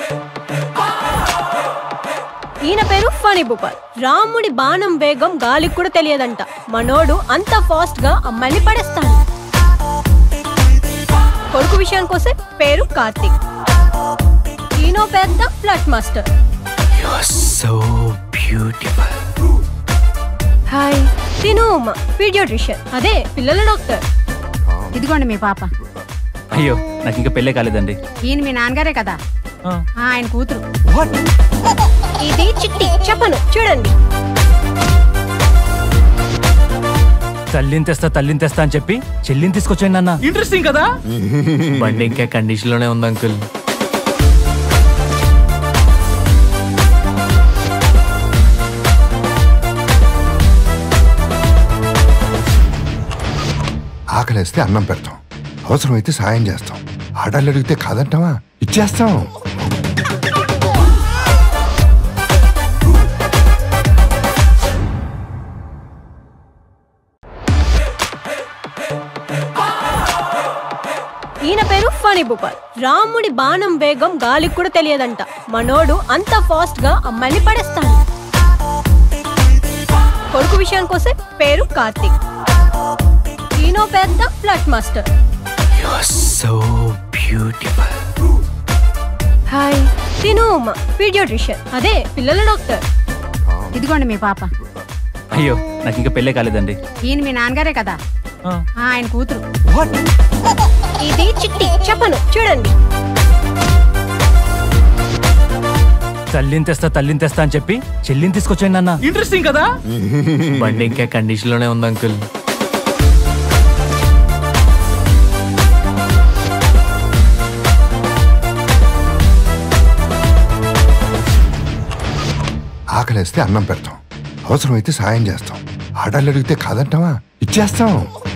ఈయన పేరు ఫణి భూపాల్ రాముడి బాణం వేగం గాలికి కూడా తెలియదంట మనోడు అంత ఫాస్ట్ గా అమ్మాయిని పడేస్తాడు కొడుకు విషయానికి వస్తే పేరు కార్తీక్ ఈయన పెద్ద flute master so beautiful hi తిను ఉమా పీడియోట్రిషియన్ అదే పిల్లల డాక్టర్ ఇదిగోండి మీ పాప అయ్యో నాకు ఇంకా పెళ్ళే కాలేదండి ఈయన మీ నాన్నగారే కదా ఆ. ఆ, ఆయన కూతురు ఇది చిట్టి చెప్పను చూడండి తల్లిని తెస్తా తల్లిని తెస్తా అని చెప్పి చెల్లిని తీసుకొచ్చాను నాన్న ఇంట్రెస్టింగ్ కదా బండి ఇంకా కండిషన్ లోనే ఉంది అంకుల్ ఆకలేస్తే అన్నం పెడతాం అవసరమైతే సాయం చేస్తాం ఆర్డర్లు అడిగితే కాదంటావా ఇచ్చేస్తాం ఈయన పేరు ఫణి భూపాల్ రాముడి బాణం వేగం గాలికి కూడా తెలియదంట మనోడు అంత ఫాస్ట్ గా అమ్మాయిని పడేస్తాడు కొడుకు విషయానికి వస్తే పేరు కార్తీక్ ఈయన పెద్ద flute master so beautiful hi తిను ఉమా పీడియోట్రిషియన్ అదే పిల్లల డాక్టర్ ఇదిగోండి మీ పాప అయ్యో నాకు ఇంకా పెళ్ళే కాలేదండి ఈయన మీ నాన్నగారే కదా ఆ. ఆ, ఆయన కూతురు ఇది చిట్టి చెప్పను చూడండి తల్లిని తెస్తా తల్లిని తెస్తా అని చెప్పి చెల్లిని తీసుకొచ్చాను నాన్న ఇంట్రెస్టింగ్ కదా బండి ఇంకా కండిషన్ లోనే ఉంది అంకుల్ ఆకలేస్తే అన్నం పెడతాం అవసరమైతే సాయం చేస్తాం ఆర్డర్లు అడిగితే కాదంటావా ఇచ్చేస్తాం